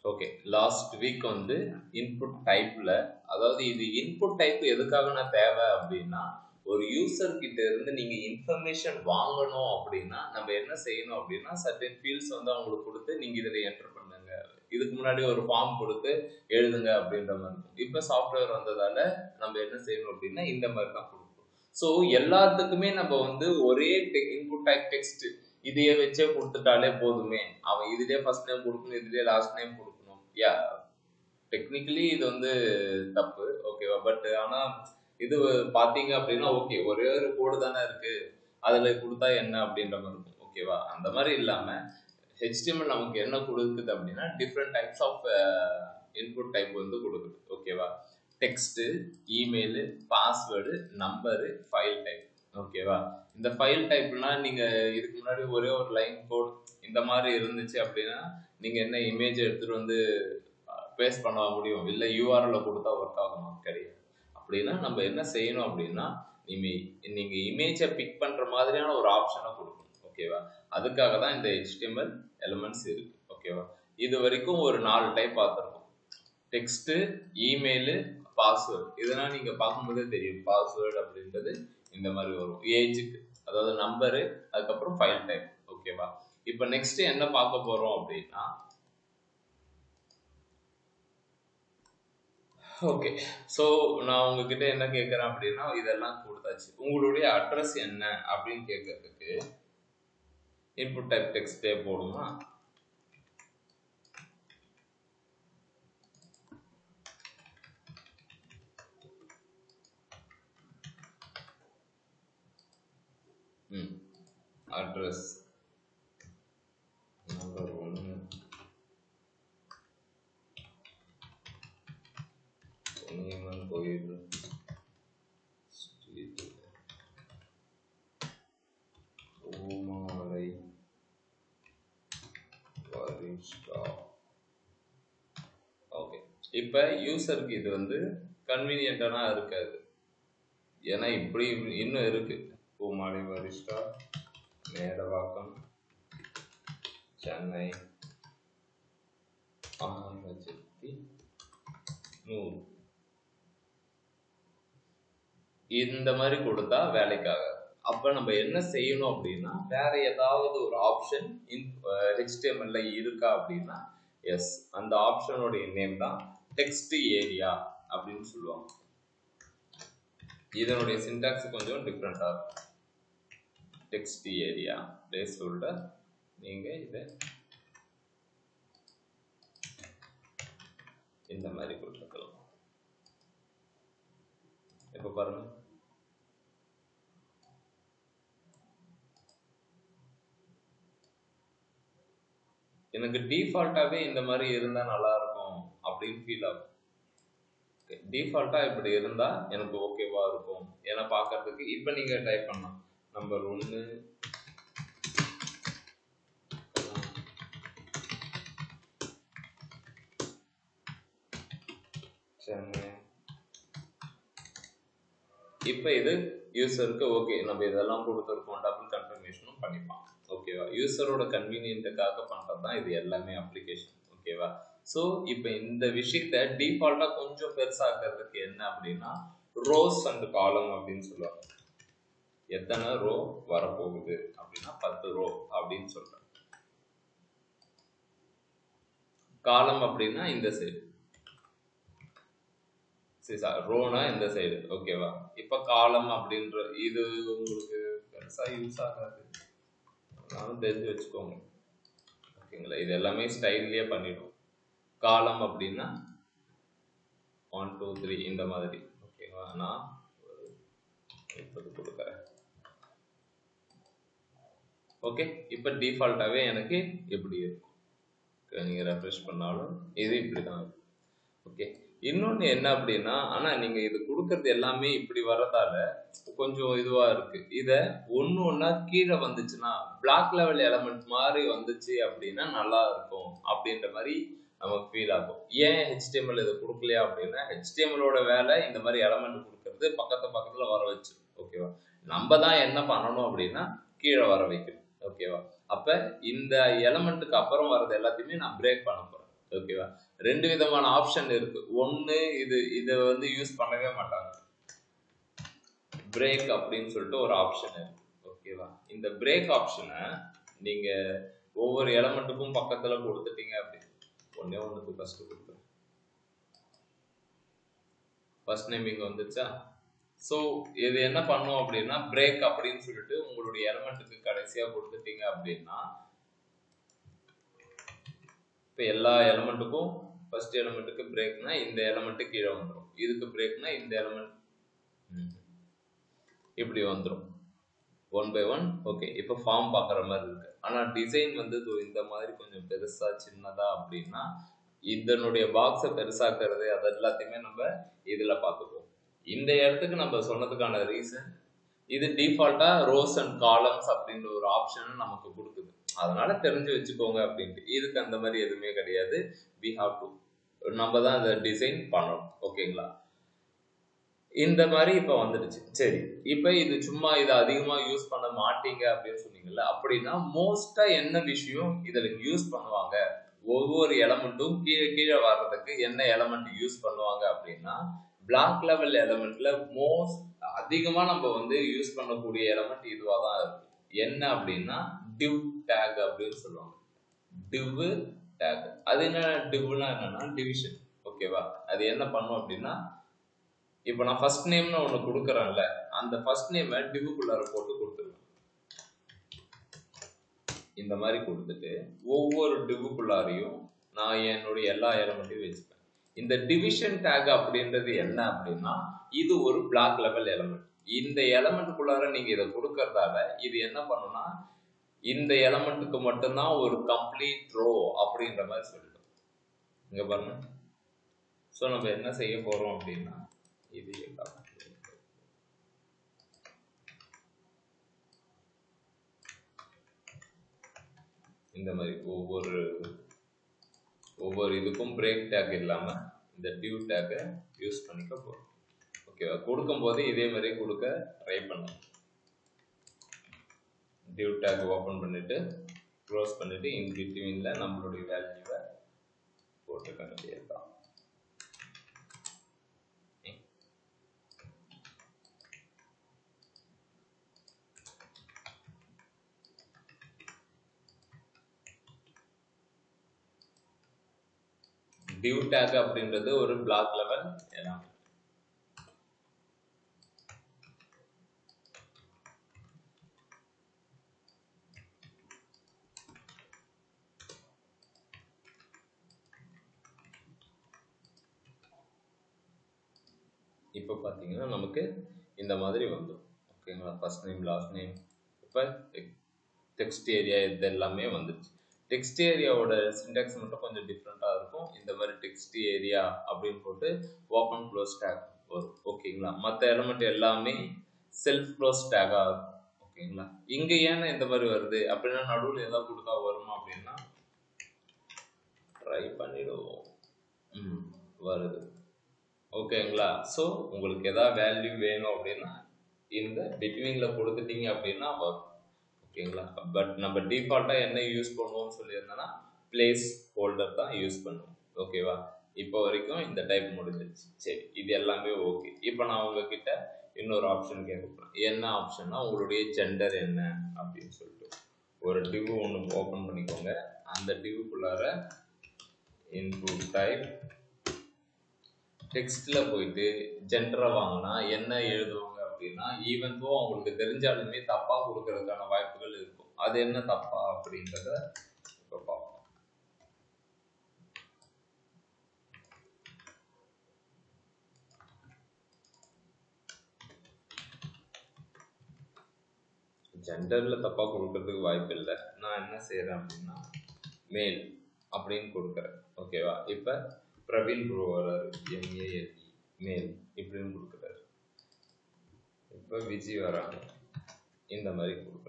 okay last week வந்து input டைப்ல அதாவது இது இன்புட் டைப் எதுக்காக நான் தேவை அப்படின்னா ஒரு யூசர் கிட்ட இருந்து நீங்க இன்ஃபர்மேஷன் வாங்கணும் அப்படின்னா நம்ம என்ன செய்யணும் அப்படின்னா சர்டன் ஃபீல்ட்ஸ் வந்து அவங்களுக்கு கொடுத்து நீங்க இதுல என்டர் பண்ணுங்க இதுக்கு முன்னாடி ஒரு ஃபார்ம் கொடுத்து எழுதுங்க அப்படின்ற மாதிரி இருக்கும் இப்போ சாஃப்ட்வேர் வந்ததால நம்ம என்ன செய்யணும் அப்படின்னா இந்த மாதிரி தான் கொடுக்கணும் ஸோ எல்லாத்துக்குமே நம்ம வந்து ஒரே இன்புட் டைப் டெக்ஸ்ட் இதையே வச்சே கொடுத்துட்டாலே போதுமே அவன் இதுலயே ஃபர்ஸ்ட் நேம் கொடுக்கணும் இதுலயே லாஸ்ட் நேம் கொடுக்கணும் யா டெக்னிக்கலி இது வந்து தப்பு ஓகேவா பட் ஆனா இது பாத்தீங்க அப்படின்னா ஓகே ஒரே ஒரு கோடு தானே இருக்கு அதுல கொடுத்தா என்ன அப்படின்ற மாதிரி இருக்கும் ஓகேவா அந்த மாதிரி இல்லாம ஹெச்டிஎம்எல் நமக்கு என்ன கொடுக்குது அப்படின்னா different types of input type வந்து கொடுக்குது ஓகேவா text email password number file type ஓகேவா இந்த ஃபைல் டைப்லாம் நீங்க இதுக்கு முன்னாடி ஒரே ஒரு லைன் கோட் இந்த மாதிரி இருந்துச்சு அப்படின்னா நீங்க என்ன இமேஜ் எடுத்துட்டு வந்து பேஸ்ட் பண்ண முடியும் இல்லை யூஆர்எல்ல கொடுத்தா ஒர்க் ஆகுமா கிடையாது அப்படின்னா நம்ம என்ன செய்யணும் அப்படின்னா நீங்க நீங்க இமேஜை பிக் பண்ற மாதிரியான ஒரு ஆப்ஷனை கொடுக்கணும் ஓகேவா அதுக்காக தான் இந்த HTML எலிமெண்ட்ஸ் இருக்கு ஓகேவா இது வரைக்கும் ஒரு நாலு டைப் பார்த்துருக்கோம் டெக்ஸ்ட் இமெயிலு பாஸ்வேர்டு இதெல்லாம் நீங்க பார்க்கும்போதே தெரியும் பாஸ்வேர்டு அப்படின்றது இந்த மாதிரி வரும் ஏஜுக்கு அதாவது நம்பரு அதுக்கப்புறம் ஃபைல் டைப் ஓகேவா இப்போ நெக்ஸ்ட் என்ன பார்க்க போறோம் அப்படின்னா ஓகே ஸோ நான் உங்ககிட்ட என்ன கேட்குறேன் அப்படின்னா இதெல்லாம் கொடுத்தாச்சு உங்களுடைய அட்ரஸ் என்ன அப்படின்னு கேட்கறதுக்கு இன்புட் டைப் டெக்ஸ்டே போடுமா ம் அட்ரஸ் நம்பர் ஒன்று பொன்னியம்மன் கோயில் ஸ்ட்ரீட் பூமாலை வரிஷ்டா ஓகே இப்போ யூசருக்கு இது வந்து கன்வீனியன்டானா இருக்காது ஏன்னா இப்படி இன்னும் இருக்கு பூமாலை வரிஷ்டா மேடவாக்கம் சென்னை ஆறு லட்சத்தி நூறு இந்த மாதிரி கொடுத்தா வேலைக்காக அப்ப நம்ம என்ன செய்யணும் அப்படின்னா வேற ஏதாவது ஒரு ஆப்ஷன் ஹெச்டிஎம்எல்ல இருக்கா அப்படின்னா எஸ் அந்த ஆப்ஷனுடைய நேம் தான் டெக்ஸ்ட் ஏரியா அப்படின்னு சொல்லுவாங்க இதனுடைய சின்டாக்ஸ் கொஞ்சம் டிஃப்ரெண்டா இருக்கும் டெக்ஸ்ட் ஏரியா பிளேஸ் ஹோல்டர் நீங்க இதை இந்த மாதிரி கொடுத்துக்கலாம் இப்ப பாருங்க எனக்கு டிஃபால்ட்டாவே இந்த மாதிரி இருந்தா நல்லா இருக்கும் அப்படின்னு ஃபீல் ஆகும் டிஃபால்ட்டா இப்படி இருந்தா எனக்கு ஓகேவா இருக்கும் ஏன்னா பாக்குறதுக்கு இப்ப நீங்க டைப் பண்ணலாம் நம்பர் ஒன்னு சென்னை இப்போ இது யூசருக்கு ஓகே நம்ம இதெல்லாம் கொடுத்துருக்கோம் டபுள் கன்ஃபர்மேஷனும் பண்ணிப்பான் ஓகேவா யூசரோட கன்வீனியன்ட்டுக்காக பண்ணுறது தான் இது எல்லாமே அப்ளிகேஷன் ஓகேவா ஸோ இப்போ இந்த விஷயத்த டிஃபால்ட்டாக கொஞ்சம் பெருசாக்கிறதுக்கு என்ன அப்படின்னா ரோஸ் அண்ட் காலம் அப்படின்னு சொல்லுவாங்க எத்தனை ரோ வரப்போகுது அப்படின்னா பத்து ரோ அப்படின்னு சொல்றேன் காலம் அப்படின்னா இந்த சைடு சரி சார் ரோனா இந்த சைடு ஓகேவா இப்போ காலம் அப்படின்ற இது உங்களுக்கு பெருசாக யூஸ் ஆகாது நானும் தெரிஞ்சு வச்சுக்கோங்க ஓகேங்களா இது எல்லாமே ஸ்டைல்லையே பண்ணிடும் காலம் அப்படின்னா ஒன் டூ த்ரீ இந்த மாதிரி ஓகேவா நான் முப்பது கொடுக்குறேன் ஓகே இப்போ டிஃபால்ட்டாகவே எனக்கு எப்படி இருக்கும் நீங்கள் ரெஃப்ரெஷ் பண்ணாலும் இது இப்படி தான் இருக்கும் ஓகே இன்னொன்று என்ன அப்படின்னா ஆனால் நீங்கள் இது கொடுக்கறது எல்லாமே இப்படி வரதால கொஞ்சம் இதுவாக இருக்கு இதை ஒன்று ஒன்றா கீழே வந்துச்சுன்னா பிளாக் லெவல் எலமெண்ட் மாதிரி வந்துச்சு அப்படின்னா நல்லா இருக்கும் அப்படின்ற மாதிரி நமக்கு ஃபீல் ஆகும் ஏன் ஹெச்டிஎம்எல் இதை கொடுக்கலையா அப்படின்னா ஹெச்டிஎம்எலோட வேலை இந்த மாதிரி எலமெண்ட் கொடுக்கறது பக்கத்து பக்கத்தில் வர வச்சு ஓகேவா நம்ம தான் என்ன பண்ணணும் அப்படின்னா கீழே வர வைக்கணும் ஓகேவா அப்ப இந்த எலமெண்ட்டுக்கு அப்புறம் வர்றது எல்லாத்தையுமே நான் பிரேக் பண்ண போறேன் ஓகேவா ரெண்டு விதமான ஆப்ஷன் இருக்கு ஒன்று இது இதை வந்து யூஸ் பண்ணவே மாட்டாங்க பிரேக் அப்படின்னு சொல்லிட்டு ஒரு ஆப்ஷன் இருக்கு ஓகேவா இந்த பிரேக் ஆப்ஷனை நீங்க ஒவ்வொரு எலமெண்ட்டுக்கும் பக்கத்துல கொடுத்துட்டீங்க அப்படின்னு ஒன்னே ஒன்றுக்கு ஃபர்ஸ்ட் கொடுக்குறேன் ஃபர்ஸ்ட் நேம் இங்க வந்துச்சா ஸோ இது என்ன பண்ணும் அப்படின்னா பிரேக் அப்படின்னு சொல்லிட்டு உங்களுடைய எலமெண்ட்டுக்கு கடைசியா கொடுத்துட்டீங்க அப்படின்னா இப்போ எல்லா எலமெண்ட்டுக்கும் ஃபர்ஸ்ட் எலமெண்ட்டுக்கு பிரேக்னா இந்த எலமெண்ட்டு கீழே வந்துடும் இதுக்கு பிரேக்னா இந்த எலமெண்ட் இப்படி வந்துடும் ஒன் பை ஒன் ஓகே இப்போ ஃபார்ம் பார்க்குற மாதிரி இருக்கு ஆனால் டிசைன் வந்து இதோ இந்த மாதிரி கொஞ்சம் பெருசா சின்னதா அப்படின்னா இதனுடைய பாக்ஸை பெருசாக்குறது அது எல்லாத்தையுமே நம்ம இதில் பார்த்துப்போம் இந்த இடத்துக்கு நம்ம சொன்னதுக்கான ரீசன் இது டிஃபால்ட்டா ரோஸ் அண்ட் காலம்ஸ் அப்படின்ற ஒரு ஆப்ஷன் நமக்கு கொடுக்குது அதனால தெரிஞ்சு வச்சுக்கோங்க அப்படின்ட்டு இதுக்கு அந்த மாதிரி எதுவுமே கிடையாது வி ஹாவ் டு நம்ம தான் அதை டிசைன் பண்ணணும் ஓகேங்களா இந்த மாதிரி இப்போ வந்துடுச்சு சரி இப்போ இது சும்மா இதை அதிகமாக யூஸ் பண்ண மாட்டீங்க அப்படின்னு சொன்னீங்கல்ல அப்படின்னா மோஸ்டா என்ன விஷயம் இதில் யூஸ் பண்ணுவாங்க ஒவ்வொரு எலமெண்ட்டும் கீழே கீழே வர்றதுக்கு என்ன எலமெண்ட் யூஸ் பண்ணுவாங்க அப்படின்னா பிளாக் லெவல் எலமெண்ட்ல மோஸ்ட் அதிகமா நம்ம வந்து யூஸ் பண்ணக்கூடிய எலமெண்ட் இதுவாக தான் இருக்கும் என்ன அப்படின்னா டிவ் டேக் அப்படின்னு சொல்லுவாங்க டிவ் டேக் அது என்ன டிவ்னா என்னன்னா டிவிஷன் ஓகேவா அது என்ன பண்ணும் அப்படின்னா இப்போ நான் ஃபர்ஸ்ட் நேம்னு ஒன்று கொடுக்குறேன்ல அந்த ஃபர்ஸ்ட் நேமை டிவுக்குள்ளார போட்டு கொடுத்துருவேன் இந்த மாதிரி கொடுத்துட்டு ஒவ்வொரு டிவுக்குள்ளாரையும் நான் என்னுடைய எல்லா எலமெண்ட்டையும் வச்சுப்பேன் இந்த டிவிஷன் டேக் அப்படின்றது என்ன அப்படின்னா இது ஒரு பிளாக் லெவல் எலமெண்ட் இந்த எலமெண்ட்டுக்குள்ளார நீங்க இதை கொடுக்கறதால இது என்ன பண்ணும்னா இந்த எலமெண்ட்டுக்கு மட்டும்தான் ஒரு கம்ப்ளீட் ரோ அப்படின்ற மாதிரி சொல்லிடும் இங்க பாருங்க ஸோ நம்ம என்ன செய்ய போறோம் அப்படின்னா இது எல்லாம் இந்த மாதிரி ஒவ்வொரு ஒவ்வொரு இதுக்கும் பிரேக் டேக் இல்லாம இந்த டியூ டேக்கை யூஸ் பண்ணிக்க போறோம் ஓகேவா கொடுக்கும்போது இதே மாதிரி கொடுக்க ட்ரை பண்ணுங்க டியூ டேக் ஓப்பன் பண்ணிட்டு க்ளோஸ் பண்ணிட்டு இன் பிட்வீன்ல நம்மளுடைய வேல்யூவை போட்டுக்க வேண்டியதுதான் டிவ் டேக் அப்படின்றது ஒரு பிளாக் லெவல் எலமெண்ட் இப்போ பார்த்தீங்கன்னா நமக்கு இந்த மாதிரி வந்துடும் ஓகேங்களா ஃபர்ஸ்ட் நேம் லாஸ்ட் நேம் இப்போ டெக்ஸ்ட் ஏரியா இது எல்லாமே வந்துடுச்சு டெக்ஸ்ட் ஏரியாவோட சின்டாக்ஸ் மட்டும் கொஞ்சம் டிஃப்ரெண்ட்டாக இருக்கும் இந்த மாதிரி டெக்ஸ்ட் ஏரியா அப்படின்னு போட்டு ஓப்பன் க்ளோஸ் டேக் வரும் ஓகேங்களா மற்ற எலமெண்ட் எல்லாமே செல்ஃப் க்ளோஸ் டேக்காக இருக்கும் ஓகேங்களா இங்கே ஏன் இந்த மாதிரி வருது அப்படின்னா நடுவில் ஏதாவது கொடுத்தா வருமா அப்படின்னா ட்ரை பண்ணிடுவோம் ம் வருது ஓகேங்களா ஸோ உங்களுக்கு எதாவது வேல்யூ வேணும் அப்படின்னா இந்த பிட்வீனில் கொடுத்துட்டீங்க அப்படின்னா வரும் ஓகேங்களா பட் நம்ம டிஃபால்ட்டாக என்ன யூஸ் பண்ணுவோம்னு சொல்லியிருந்தோன்னா பிளேஸ் ஹோல்டர் தான் யூஸ் பண்ணுவோம் ஓகேவா இப்போ வரைக்கும் இந்த டைப் முடிஞ்சிருச்சு சரி இது எல்லாமே ஓகே இப்போ நான் உங்ககிட்ட இன்னொரு ஆப்ஷன் கேட்க போகிறேன் என்ன ஆப்ஷன்னா உங்களுடைய ஜெண்டர் என்ன அப்படின்னு சொல்லிட்டு ஒரு டிவ் ஒன்று ஓப்பன் பண்ணிக்கோங்க அந்த டிவுக்குள்ளார இன்புட் டைப் டெக்ஸ்ட்டில் போயிட்டு ஜெண்டரை வாங்கினா என்ன எழுதுவாங்க அப்படின்னா ஈவன் தோ அவங்களுக்கு தெரிஞ்சாலுமே தப்பாக கொடுக்கறதுக்கான வாய்ப்புகள் இருக்கும் அது என்ன தப்பா அப்படின்றத இப்போ பார்ப்போம் ஜெண்டரில் தப்பாக கொடுக்கறதுக்கு வாய்ப்பு இல்லை நான் என்ன செய்கிறேன் அப்படின்னா மேல் அப்படின்னு கொடுக்குறேன் ஓகேவா இப்போ பிரவீன் ப்ரோ வராரு எம்ஏஎல்இ மேல் இப்படின்னு கொடுக்குறாரு இப்போ விஜய் வராங்க இந்த மாதிரி கொடுக்குறாங்க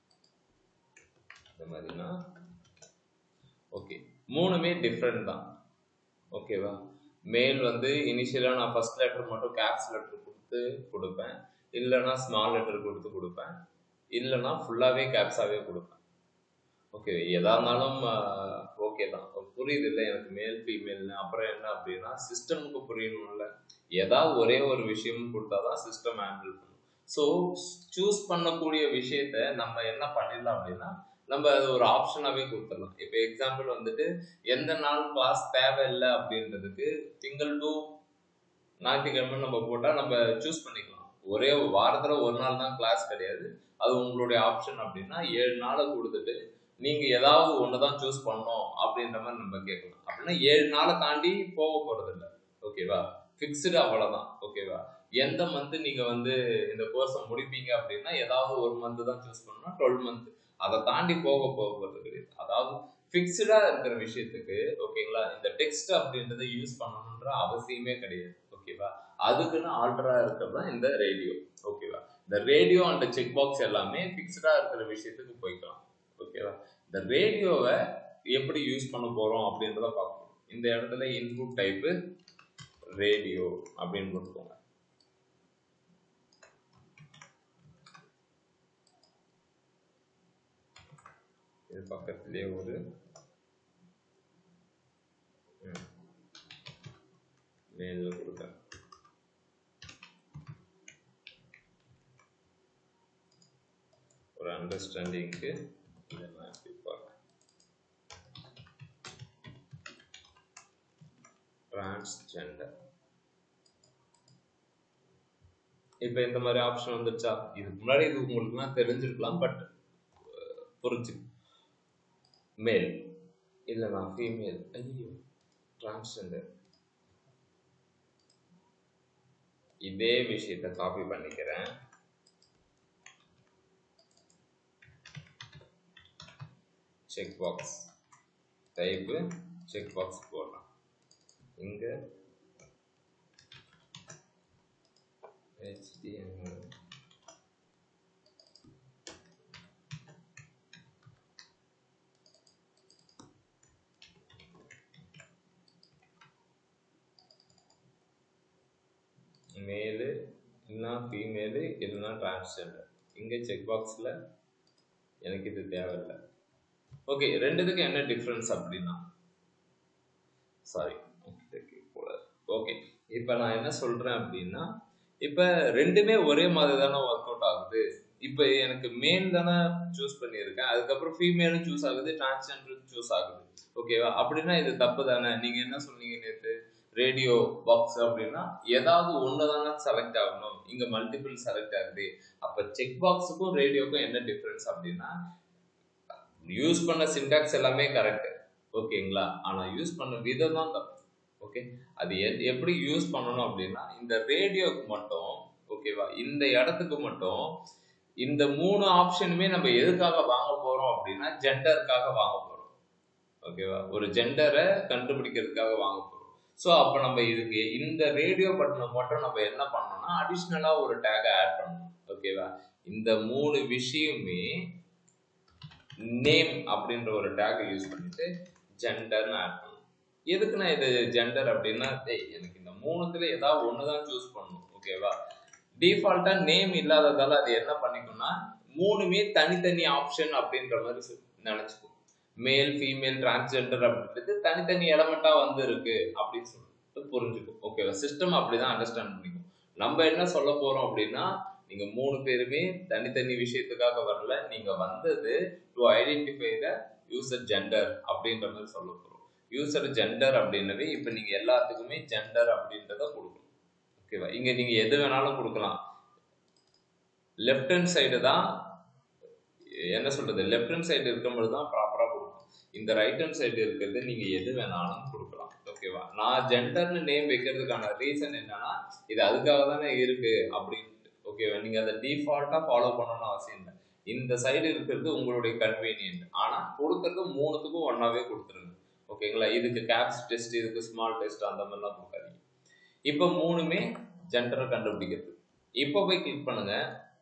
இந்த மாதிரினா ஓகே மூணுமே டிஃப்ரெண்ட் தான் ஓகேவா மேல் வந்து இனிஷியலாக நான் ஃபர்ஸ்ட் லெட்டர் மட்டும் கேப்ஸ் லெட்டர் கொடுத்து கொடுப்பேன் இல்லைன்னா ஸ்மால் லெட்டர் கொடுத்து கொடுப்பேன் இல்லைன்னா ஃபுல்லாகவே கேப்ஸாகவே கொடுப்பேன் ஓகே எதா இருந்தாலும் ஓகே ஓகே தான் புரியுது இல்லை எனக்கு மேல் ஃபீமேல்னு அப்புறம் என்ன அப்படின்னா சிஸ்டமுக்கு புரியணும்ல ஏதாவது ஒரே ஒரு விஷயம் கொடுத்தாதான் சிஸ்டம் ஹேண்டில் பண்ணும் ஸோ சூஸ் பண்ணக்கூடிய விஷயத்த நம்ம என்ன பண்ணிடலாம் அப்படின்னா நம்ம அது ஒரு ஆப்ஷனாகவே கொடுத்துடலாம் இப்போ எக்ஸாம்பிள் வந்துட்டு எந்த நாள் கிளாஸ் தேவையில்லை அப்படின்றதுக்கு திங்கள் டு ஞாயிற்றுக்கிழமை நம்ம போட்டால் நம்ம சூஸ் பண்ணிக்கலாம் ஒரே வாரத்தில் ஒரு நாள் தான் கிளாஸ் கிடையாது அது உங்களுடைய ஆப்ஷன் அப்படின்னா ஏழு நாளை கொடுத்துட்டு நீங்கள் ஏதாவது ஒன்று தான் சூஸ் பண்ணோம் அப்படின்ற மாதிரி நம்ம கேட்கலாம் அப்படின்னா ஏழு நாளை தாண்டி போக போகிறது இல்லை ஓகேவா ஃபிக்ஸ்டு அவ்வளோதான் ஓகேவா எந்த மந்த்து நீங்கள் வந்து இந்த கோர்ஸை முடிப்பீங்க அப்படின்னா ஏதாவது ஒரு மந்த்து தான் சூஸ் பண்ணணும் டுவெல் மந்த் அதை தாண்டி போக போகிறது கிடையாது அதாவது ஃபிக்ஸ்டாக இருக்கிற விஷயத்துக்கு ஓகேங்களா இந்த டெக்ஸ்ட் அப்படின்றத யூஸ் பண்ணணுன்ற அவசியமே கிடையாது ஓகேவா அதுக்குன்னு ஆல்டரா இருக்கிறது தான் இந்த ரேடியோ ஓகேவா இந்த ரேடியோ அண்ட் செக் பாக்ஸ் எல்லாமே ஃபிக்ஸ்டா இருக்கிற விஷயத்துக்கு போய்க்கலாம் ஓகேவா இந்த ரேடியோவை எப்படி யூஸ் பண்ண போறோம் அப்படின்றத பார்க்கணும் இந்த இடத்துல இன்புட் டைப்பு ரேடியோ அப்படின்னு கொடுத்துக்கோங்க இது பக்கத்திலே ஒரு மேல கொடுக்க ஒரு அண்டர்ஸ்டாண்டிங்க்கு இதெல்லாம் எப்படி பார்க்க டிரான்ஸ்ஜெண்டர் இப்போ இந்த மாதிரி ஆப்ஷன் வந்துருச்சா இதுக்கு முன்னாடி இது உங்களுக்குலாம் தெரிஞ்சிருக்கலாம் பட் புரிஞ்சு மேல் இல்லைண்ணா ஃபீமேல் ஐயோ டிரான்ஸ்ஜெண்டர் இதே விஷயத்த காப்பி பண்ணிக்கிறேன் check box type check box போடலாம் இங்க HTML மேலு இல்லைனா ஃபீமேலு இல்லைனா டிரான்ஸ்ஜெண்டர் இங்கே செக் பாக்ஸில் எனக்கு இது தேவையில்லை ஓகே ரெண்டுத்துக்கும் என்ன டிஃப்ரென்ஸ் அப்படின்னா சாரி ஓகே இப்போ நான் என்ன சொல்கிறேன் அப்படின்னா இப்போ ரெண்டுமே ஒரே மாதிரி தானே ஒர்க் அவுட் ஆகுது இப்போ எனக்கு மேல் தானே சூஸ் பண்ணியிருக்கேன் அதுக்கப்புறம் ஃபீமேலும் சூஸ் ஆகுது டிரான்ஸ்ஜெண்டரும் சூஸ் ஆகுது ஓகேவா அப்படின்னா இது தப்பு தானே நீங்கள் என்ன சொன்னீங்க நேற்று ரேடியோ பாக்ஸ் அப்படின்னா ஏதாவது ஒன்று தானே செலக்ட் ஆகணும் இங்கே மல்டிபிள் செலக்ட் ஆகுது அப்போ செக் பாக்ஸுக்கும் ரேடியோக்கும் என்ன டிஃப்ரென்ஸ் அப்படின்னா யூஸ் பண்ண சின்டாக்ஸ் எல்லாமே கரெக்ட் ஓகேங்களா ஆனால் யூஸ் பண்ண விதம் தான் தப்பு ஓகே அது எப்படி யூஸ் பண்ணணும் அப்படின்னா இந்த ரேடியோக்கு மட்டும் ஓகேவா இந்த இடத்துக்கு மட்டும் இந்த மூணு ஆப்ஷனுமே நம்ம எதுக்காக வாங்க போறோம் அப்படின்னா ஜெண்டருக்காக வாங்க போறோம் ஓகேவா ஒரு ஜெண்டரை கண்டுபிடிக்கிறதுக்காக வாங்க போறோம் ஸோ அப்போ நம்ம இதுக்கு இந்த ரேடியோ பட்டனை மட்டும் நம்ம என்ன பண்ணோம்னா அடிஷ்னலாக ஒரு டேகை ஆட் பண்ணணும் ஓகேவா இந்த மூணு விஷயமே நேம் அப்படின்ற ஒரு டேக் யூஸ் பண்ணிட்டு ஜெண்டர்னு ஆட் பண்ணணும் எதுக்கு நான் இது ஜெண்டர் அப்படின்னா டேய் எனக்கு இந்த மூணுத்துல ஏதாவது ஒன்று தான் சூஸ் பண்ணணும் ஓகேவா டிஃபால்ட்டா நேம் இல்லாததால அது என்ன பண்ணிக்கும்னா மூணுமே தனித்தனி ஆப்ஷன் அப்படின்ற மாதிரி நினைச்சுக்கும் மேல் ஃபீமேல் டிரான்ஸ்ஜெண்டர் அப்படின்றது தனித்தனி எலமெண்டா வந்து இருக்கு அப்படின்னு சொல்லிட்டு புரிஞ்சுக்கும் ஓகேவா சிஸ்டம் அப்படிதான் அண்டர்ஸ்டாண்ட் பண்ணிக்கும் நம்ம என்ன சொல்ல போறோம் அப்படின்னா நீங்க மூணு பேருமே தனித்தனி விஷயத்துக்காக வரல நீங்க வந்தது to identify the user gender அப்படின்ற மாதிரி சொல்ல போறோம் யூசர் ஜெண்டர் அப்படின்னவே இப்ப நீங்க எல்லாத்துக்குமே ஜெண்டர் அப்படின்றத கொடுக்கணும் ஓகேவா இங்க நீங்க எது வேணாலும் கொடுக்கலாம் லெஃப்ட் ஹேண்ட் சைடு தான் என்ன சொல்றது லெஃப்ட் ஹேண்ட் சைடு இருக்கும்போது தான் ப்ராப்பரா கொடுக்கணும் இந்த ரைட் ஹேண்ட் சைடு இருக்கிறது நீங்க எது வேணாலும் கொடுக்கலாம் ஓகேவா நான் ஜெண்டர்னு நேம் வைக்கிறதுக்கான ரீசன் என்னன்னா இது அதுக்காக தானே இருக்கு அப்படின்னு ஓகேவா நீங்க அதை டிஃபால்ட்டா ஃபாலோ பண்ணணும்னு அவசியம் இல்லை இந்த சைடு இருக்கிறது உங்களுடைய கன்வீனியன்ட் ஆனா கொடுக்கறது மூணுத்துக்கும் ஒன்னாவே கொடுத்துருங்க ஓகேங்களா இதுக்கு கேப்ஸ் டெஸ்ட் இதுக்கு ஸ்மால் டெஸ்ட் அந்த மாதிரிலாம் கொடுக்காதீங்க இப்போ மூணுமே ஜெண்டரை கண்டுபிடிக்கிறது இப்போ போய் கிளிக் பண்ணுங்க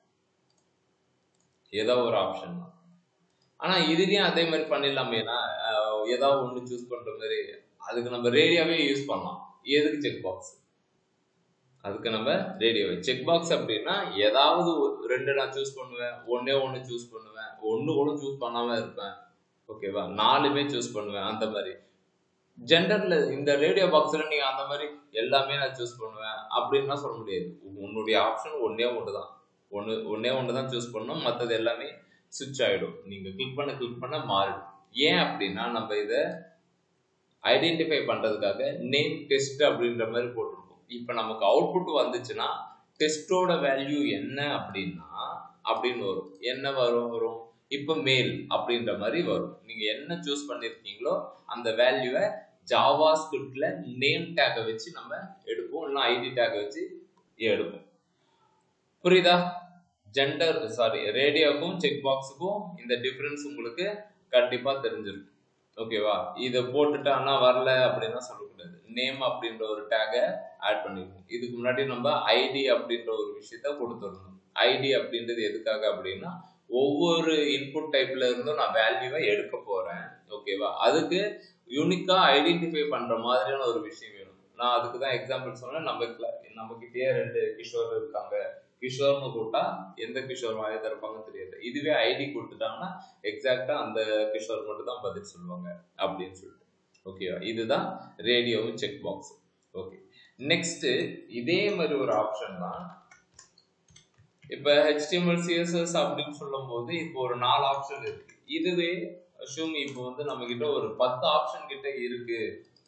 ஏதோ ஒரு ஆப்ஷன் தான் ஆனா இதுலயும் அதே மாதிரி பண்ணிடலாமேனா ஏதாவது ஒன்று சூஸ் பண்ற மாதிரி அதுக்கு நம்ம ரேடியோவே யூஸ் பண்ணலாம் எதுக்கு செக் பாக்ஸ் அதுக்கு நம்ம ரேடியோ செக் பாக்ஸ் அப்படின்னா ஏதாவது ரெண்டு நான் சூஸ் பண்ணுவேன் ஒன்னே ஒன்று சூஸ் பண்ணுவேன் ஒன்று கூட சூஸ் பண்ணாம இருப்பேன் ஓகேவா நாலுமே சூஸ் பண்ணுவேன் அந்த மாதிரி ஜெண்டர்ல இந்த ரேடியோ பாக்ஸ்ல நீங்க அந்த மாதிரி எல்லாமே நான் சூஸ் பண்ணுவேன் அப்படின்லாம் சொல்ல முடியாது உன்னுடைய ஆப்ஷன் ஒன்னே ஒன்று தான் ஒன்று ஒன்னே ஒன்று தான் சூஸ் பண்ணணும் மற்றது எல்லாமே சுவிட்ச் ஆகிடும் நீங்கள் கிளிக் பண்ண கிளிக் பண்ண மாறிடும் ஏன் அப்படின்னா நம்ம இதை ஐடென்டிஃபை பண்ணுறதுக்காக நேம் டெஸ்ட் அப்படின்ற மாதிரி போட்டிருக்கோம் இப்போ நமக்கு அவுட்புட் வந்துச்சுன்னா டெஸ்ட்டோட வேல்யூ என்ன அப்படின்னா அப்படின்னு வரும் என்ன வரும் வரும் இப்போ மேல் அப்படின்ற மாதிரி வரும் நீங்கள் என்ன சூஸ் பண்ணியிருக்கீங்களோ அந்த வேல்யூவை ஜாவா ஸ்கிரிப்ட்ல நேம் டேக்கை வச்சு நம்ம எடுப்போம் இல்லைனா ஐடி டேக்கை வச்சு எடுப்போம் புரியுதா ஜெண்டர் சாரி ரேடியோக்கும் செக் பாக்ஸுக்கும் இந்த டிஃப்ரென்ஸ் உங்களுக்கு கண்டிப்பா தெரிஞ்சிருக்கும் ஓகேவா இதை போட்டுட்டு ஆனா வரல அப்படின்னா சொல்லக்கூடாது நேம் அப்படின்ற ஒரு டேகை ஆட் பண்ணிருக்கோம் இதுக்கு முன்னாடி நம்ம ஐடி அப்படின்ற ஒரு விஷயத்த கொடுத்துருந்தோம் ஐடி அப்படின்றது எதுக்காக அப்படின்னா ஒவ்வொரு இன்புட் டைப்ல இருந்தும் நான் வேல்யூவை எடுக்க போறேன் ஓகேவா அதுக்கு யூனிக்கா ஐடென்டிஃபை பண்ற மாதிரியான ஒரு விஷயம் வேணும் நான் அதுக்கு தான் எக்ஸாம்பிள் சொன்னேன் நம்ம நம்ம கிட்டேயே ரெண்டு கிஷோர் இருக்காங்க கிஷோர்னு கூட்டா எந்த கிஷோர் வாய திறப்பாங்க தெரியாது இதுவே ஐடி கொடுத்துட்டாங்கன்னா எக்ஸாக்டா அந்த கிஷோர் மட்டும் தான் பதில் சொல்லுவாங்க அப்படின்னு சொல்லிட்டு ஓகேவா இதுதான் ரேடியோவும் செக் பாக்ஸ் ஓகே நெக்ஸ்ட் இதே மாதிரி ஒரு ஆப்ஷன் தான் இப்ப ஹெச்டிஎம்எல் சிஎஸ்எஸ் அப்படின்னு சொல்லும் போது இப்போ ஒரு நாலு ஆப்ஷன் இருக்கு இதுவே அஷ்யூம் இப்போ வந்து நம்ம கிட்ட ஒரு பத்து ஆப்ஷன் கிட்ட இருக்கு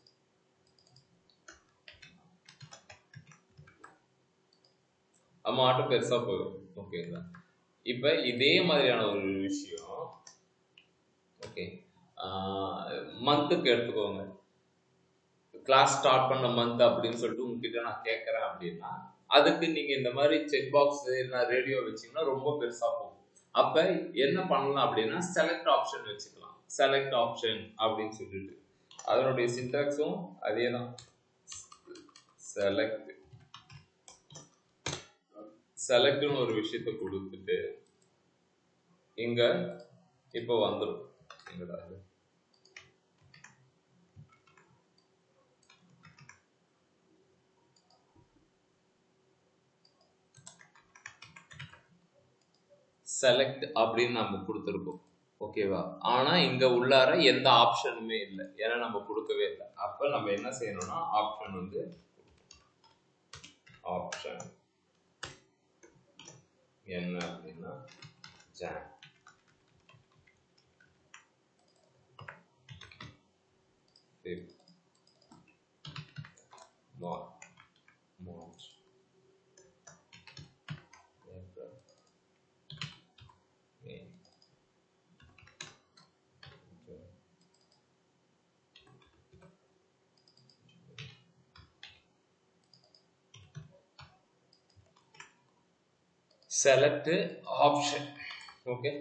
நம்ம ஆட்டம் பெருசா போயிடும் ஓகேங்களா இப்ப இதே மாதிரியான ஒரு விஷயம் ஓகே மந்த்துக்கு எடுத்துக்கோங்க கிளாஸ் ஸ்டார்ட் பண்ண மந்த் அப்படின்னு சொல்லிட்டு உங்ககிட்ட நான் கேட்கறேன் அப்படின்னா அதுக்கு நீங்க இந்த மாதிரி செக் பாக்ஸ் இல்லை ரேடியோ வச்சீங்கன்னா ரொம்ப பெருசா போகும் அப்ப என்ன பண்ணலாம் அப்படின்னா செலக்ட் ஆப்ஷன் வச்சுக்கலாம் செலக்ட் ஆப்ஷன் அப்படின்னு சொல்லிட்டு அதனுடைய சின்டாக்ஸும் அதே தான் செலக்ட் செலக்ட்னு ஒரு விஷயத்த கொடுத்துட்டு இங்க இப்போ வந்துடும் எங்கடா இது செலக்ட் அப்படின்னு நம்ம கொடுத்துருக்கோம் ஓகேவா ஆனா இங்க உள்ளார எந்த ஆப்ஷனுமே இல்லை ஏன்னா நம்ம கொடுக்கவே இல்லை அப்ப நம்ம என்ன செய்யணும்னா ஆப்ஷன் வந்து ஆப்ஷன் என்ன அப்படின்னா Jan March April May June select option okay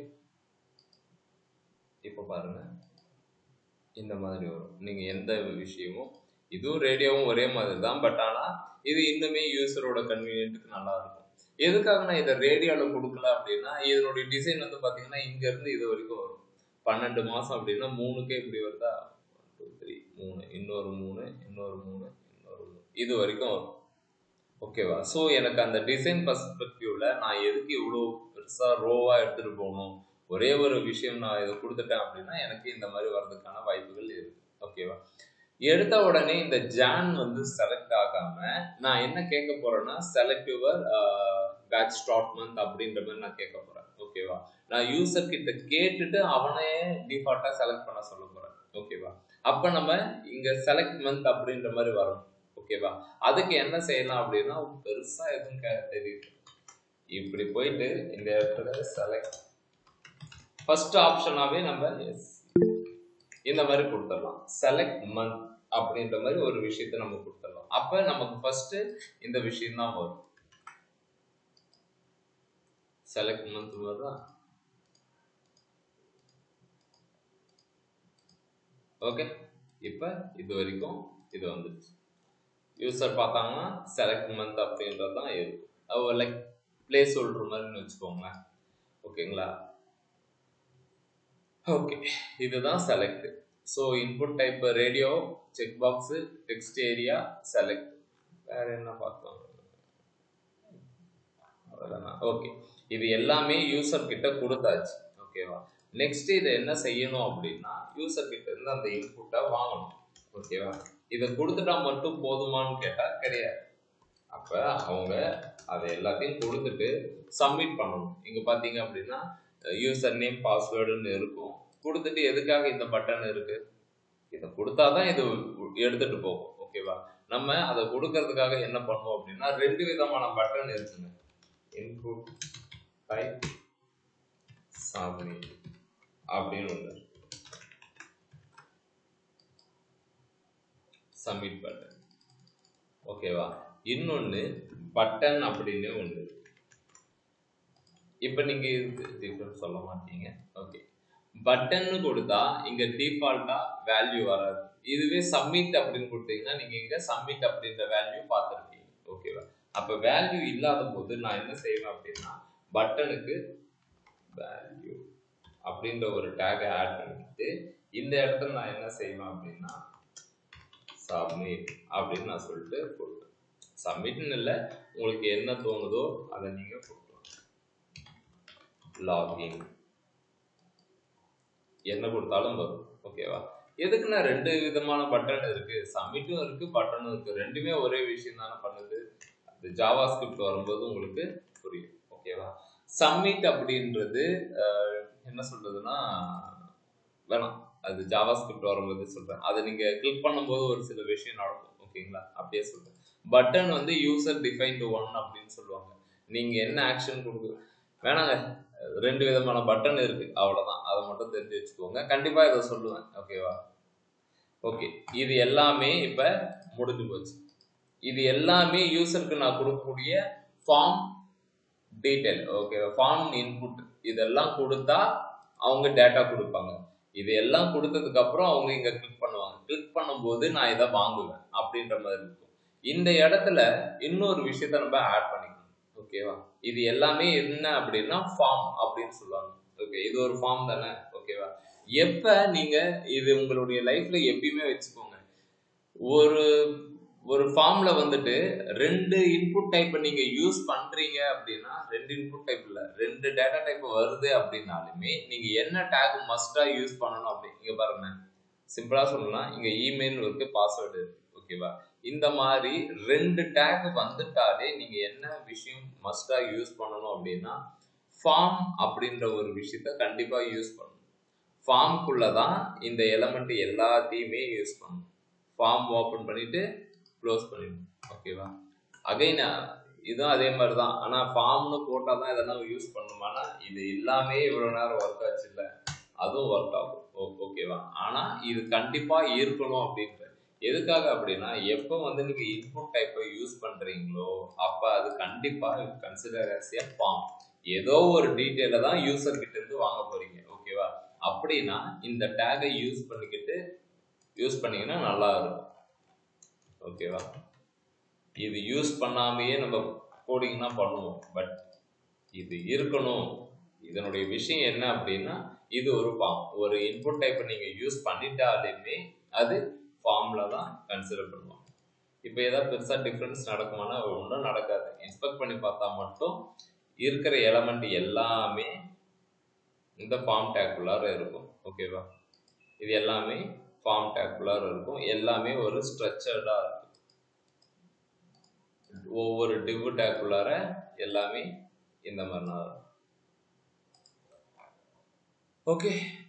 இப்போ பாருங்க இந்த மாதிரி வரும் நீங்க எந்த விஷயமும் இதுவும் ரேடியோவும் ஒரே மாதிரி தான் பட் ஆனா இது இன்னுமே யூசரோட கன்வீனியன்ட்டுக்கு நல்லா இருக்கும் எதுக்காக நான் இதை ரேடியோவில் கொடுக்கல அப்படின்னா இதனுடைய டிசைன் வந்து பார்த்தீங்கன்னா இங்க இருந்து இது வரைக்கும் வரும் பன்னெண்டு மாசம் அப்படின்னா மூணுக்கே இப்படி வருதா டூ த்ரீ மூணு இன்னொரு மூணு இன்னொரு மூணு இன்னொரு மூணு இது வரைக்கும் வரும் ஓகேவா ஸோ எனக்கு அந்த டிசைன் பர்ஸ்பெக்டிவ்ல நான் எதுக்கு இவ்வளோ பெருசா ரோவா எடுத்துட்டு போகணும் ஒரே ஒரு விஷயம் நான் இதை கொடுத்துட்டேன் அப்படின்னா எனக்கு இந்த மாதிரி வர்றதுக்கான வாய்ப்புகள் இருக்கு ஓகேவா எடுத்த உடனே இந்த ஜான் வந்து செலக்ட் ஆகாம நான் என்ன கேட்க போறேன்னா select your batch start month அப்படின்ற மாதிரி நான் கேட்க போறேன் ஓகேவா நான் யூசர் கிட்ட கேட்டுட்டு அவனே டிஃபால்ட்டா செலக்ட் பண்ண சொல்ல போறேன் ஓகேவா அப்ப நம்ம இங்க செலக்ட் மந்த் அப்படின்ற மாதிரி வரும் ஓகேவா அதுக்கு என்ன செய்யலாம் அப்படின்னா பெருசா எதுவும் கே- தெரியுது இப்படி போயிட்டு இந்த இடத்துல செலக்ட் ஃபர்ஸ்ட் ஆப்ஷனாவே நம்ம எஸ் இந்த மாதிரி கொடுத்துடலாம் செலக்ட் மந்த் அப்படின்ற மாதிரி ஒரு விஷயத்த நம்ம கொடுத்துடலாம் அப்ப நமக்கு ஃபர்ஸ்ட் இந்த விஷயம் தான் வரும் செலக்ட் மந்த் வருதா ஓகே இப்போ இது வரைக்கும் இது வந்துடுச்சு யூசர் பார்த்தாங்கன்னா செலக்ட் மந்த் அப்படின்றது தான் இருக்கும் லைக் பிளேஸ் ஹோல்டர் மாதிரின்னு வச்சுக்கோங்களேன் ஓகேங்களா ஓகே இதுதான் select so input type radio check box text area select வேற என்ன பார்த்தோம் அவ்வளோதானா ஓகே இது எல்லாமே யூசர் கிட்ட கொடுத்தாச்சு ஓகேவா நெக்ஸ்ட் இதை என்ன செய்யணும் அப்படின்னா யூசர் கிட்ட இருந்து அந்த இன்புட்டை வாங்கணும் ஓகேவா இதை கொடுத்துட்டா மட்டும் போதுமான்னு கேட்டா கிடையாது அப்ப அவங்க அதை எல்லாத்தையும் கொடுத்துட்டு சப்மிட் பண்ணணும் இங்க பாத்தீங்க அப்படின்னா யூசர் நேம் பாஸ்வேர்டுன்னு இருக்கும் கொடுத்துட்டு எதுக்காக இந்த பட்டன் இருக்கு இதை கொடுத்தாதான் இது எடுத்துட்டு போகும் ஓகேவா நம்ம அதை கொடுக்கறதுக்காக என்ன பண்ணுவோம் அப்படின்னா ரெண்டு விதமான பட்டன் இருக்குங்க இன்புட் டைப் சப்மிட் அப்படின்னு ஒன்று சப்மிட் பட்டன் ஓகேவா இன்னொன்று பட்டன் அப்படின்னு ஒன்று இப்போ நீங்க டிஃபரன்ஸ் சொல்ல மாட்டீங்க ஓகே பட்டன்னு கொடுத்தா இங்க டிஃபால்ட்டா வேல்யூ வராது இதுவே சப்மிட் அப்படின்னு கொடுத்தீங்கன்னா நீங்க இங்க சப்மிட் அப்படின்ற வேல்யூ பார்த்துருப்பீங்க ஓகேவா அப்ப வேல்யூ இல்லாத போது நான் என்ன செய்வேன் அப்படின்னா பட்டனுக்கு வேல்யூ அப்படின்ற ஒரு டேகை ஆட் பண்ணிட்டு இந்த இடத்துல நான் என்ன செய்வேன் அப்படின்னா சப்மிட் அப்படின்னு நான் சொல்லிட்டு கொடுப்பேன் சப்மிட்னு இல்லை உங்களுக்கு என்ன தோணுதோ அதை நீங்க கொடுக்கலாம் லாகின் என்ன கொடுத்தாலும் வரும் ஓகேவா எதுக்குன்னா ரெண்டு விதமான பட்டன் இருக்கு சப்மிட்டும் இருக்கு பட்டனும் இருக்கு ரெண்டுமே ஒரே விஷயம் தானே பண்ணுது அது ஜாவா ஸ்கிரிப்ட் வரும்போது உங்களுக்கு புரியும் ஓகேவா சப்மிட் அப்படின்றது அஹ், என்ன சொல்றதுன்னா வேணாம் அது ஜாவா ஸ்கிரிப்ட் வரும்போது சொல்றேன் அதை நீங்க கிளிக் பண்ணும்போது ஒரு சில விஷயம் நடக்கும் ஓகேங்களா அப்படியே சொல்றேன் பட்டன் வந்து யூசர் டிஃபைன்டு ஒன் அப்படின்னு சொல்லுவாங்க நீங்க என்ன ஆக்ஷன் கொடுக்கு வேணாங்க ரெண்டு விதமான பட்டன் இருக்கு அவ்வளவுதான் அதை மட்டும் தெரிஞ்சு வச்சுக்கோங்க கண்டிப்பா இதை சொல்லுவேன் ஓகேவா ஓகே இது எல்லாமே இப்ப முடிஞ்சு போச்சு இது எல்லாமே யூசருக்கு நான் கொடுக்கக்கூடிய form detail okay form input இதெல்லாம் கொடுத்தா அவங்க டேட்டா கொடுப்பாங்க இது எல்லாம் கொடுத்ததுக்கு அப்புறம் அவங்க இங்க கிளிக் பண்ணுவாங்க கிளிக் பண்ணும்போது நான் இதை வாங்குவேன் அப்படின்ற மாதிரி இருக்கும் இந்த இடத்துல இன்னொரு விஷயத்த நம்ம ஆட் பண்ணிக்கணும் ஓகேவா இது எல்லாமே என்ன அப்படின்னா ஃபார்ம் அப்படின்னு சொல்லுவாங்க ஓகே இது ஒரு ஃபார்ம் தானே ஓகேவா எப்ப நீங்க இது உங்களுடைய லைஃப்ல எப்பயுமே வச்சுக்கோங்க ஒரு ஒரு ஃபார்ம்ல வந்துட்டு ரெண்டு இன்புட் டைப் நீங்க யூஸ் பண்றீங்க அப்படின்னா ரெண்டு இன்புட் டைப் இல்ல ரெண்டு டேட்டா டைப் வருது அப்படின்னாலுமே நீங்க என்ன டேக் மஸ்டா யூஸ் பண்ணணும் அப்படி இங்க பாருங்க சிம்பிளா சொல்லலாம் இங்க இமெயில் இருக்கு பாஸ்வேர்டு இருக்கு ஓகேவா இந்த மாதிரி ரெண்டு டேக் வந்துட்டாலே நீங்க என்ன விஷயம் மஸ்டா யூஸ் பண்ணணும் அப்படின்னா ஃபார்ம் அப்படின்ற ஒரு விஷயத்த கண்டிப்பா யூஸ் பண்ணணும் ஃபார்ம்குள்ள தான் இந்த எலமெண்ட் எல்லாத்தையுமே யூஸ் பண்ணணும் ஃபார்ம் ஓப்பன் பண்ணிட்டு க்ளோஸ் பண்ணிடணும் ஓகேவா அகைன் இதுவும் அதே மாதிரி தான் ஆனால் ஃபார்ம்னு போட்டால் தான் இதெல்லாம் யூஸ் பண்ணுமானா இது எல்லாமே இவ்வளோ நேரம் ஒர்க் ஆச்சு இல்லை அதுவும் ஒர்க் ஆகும் ஓ ஓகேவா ஆனால் இது கண்டிப்பாக இருக்கணும் அப்படின்ற எதுக்காக அப்படின்னா எப்போ வந்து நீங்கள் இன்புட் டைப்பை யூஸ் பண்ணுறீங்களோ அப்போ அது கண்டிப்பாக கன்சிடர் ஆஸ் ஏ ஃபார்ம் ஏதோ ஒரு டீட்டெயிலை தான் யூசர் கிட்ட இருந்து வாங்க போறீங்க ஓகேவா அப்படின்னா இந்த டேகை யூஸ் பண்ணிக்கிட்டு யூஸ் பண்ணீங்கன்னா நல்லா இருக்கும் ஓகேவா இது யூஸ் பண்ணாமையே நம்ம கோடிங்னா பண்ணுவோம் பட் இது இருக்கணும் இதனுடைய விஷயம் என்ன அப்படின்னா இது ஒரு ஃபார்ம் ஒரு இன்புட் டைப்பை நீங்க யூஸ் பண்ணிட்டாலுமே அது ஃபார்ம்ல தான் கன்சிடர் பண்ணுவாங்க இப்போ ஏதாவது பெருசா டிஃப்ரென்ஸ் நடக்குமானா ஒன்றும் நடக்காது இன்ஸ்பெக்ட் பண்ணி பார்த்தா மட்டும் இருக்கிற எலமெண்ட் எல்லாமே இந்த ஃபார்ம் டேக்குள்ளார இருக்கும் ஓகேவா இது எல்லாமே ஃபார்ம் டேக்குள்ளார இருக்கும் எல்லாமே ஒரு ஸ்ட்ரக்சர்டா இருக்கும் ஒவ்வொரு டிவ் டேக்குள்ளார எல்லாமே இந்த மாதிரி தான் இருக்கும் ஓகே